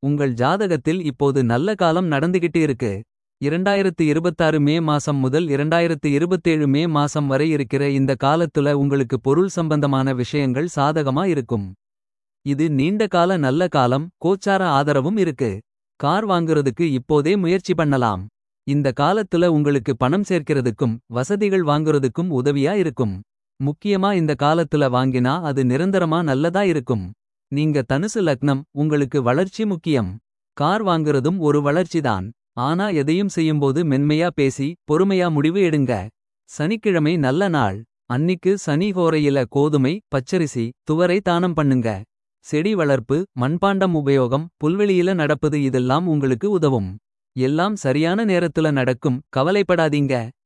உங்கள் ஜாதகத்தில் இப்போது நல்ல காலம் நடந்துகிட்டு இருக்கு. 2026 மே மாசம் முதல் 2027 மே மாசம் வரை இருக்கிற இந்த காலத்துல உங்களுக்கு பொருள் சம்பந்தமான விஷயங்கள் சாதகமா இருக்கும். இது நீண்ட கால நல்ல காலம் கோச்சார ஆதரவும் இருக்கு. கார் வாங்குறதுக்கு இப்போதே முயற்சி பண்ணலாம். இந்த காலத்துல உங்களுக்கு பணம் சேர்க்கிறதுக்கும் வசதிகள் வாங்குறதுக்கும் உதவியா இருக்கும். முக்கியமா இந்த காலத்துல வாங்கினா அது நிரந்தரமா நல்லதா இருக்கும். நீங்க தனுசு லக்னம் உங்களுக்கு வளர்ச்சி முக்கியம். கார் வாங்குறதும் ஒரு வளர்ச்சிதான். ஆனா எதையும் செய்யும்போது மென்மையா பேசி பொறுமையா முடிவு எடுங்க. சனிக்கிழமை நல்ல நாள் அன்னிக்கு சனி ஹோரையில கோதுமை பச்சரிசி துவரை தானம் பண்ணுங்க. செடி வளர்ப்பு மண்பாண்டம் உபயோகம் புல்வெளியில நடப்பது இதெல்லாம் உங்களுக்கு உதவும். எல்லாம் சரியான நேரத்துல நடக்கும் கவலைப்படாதீங்க.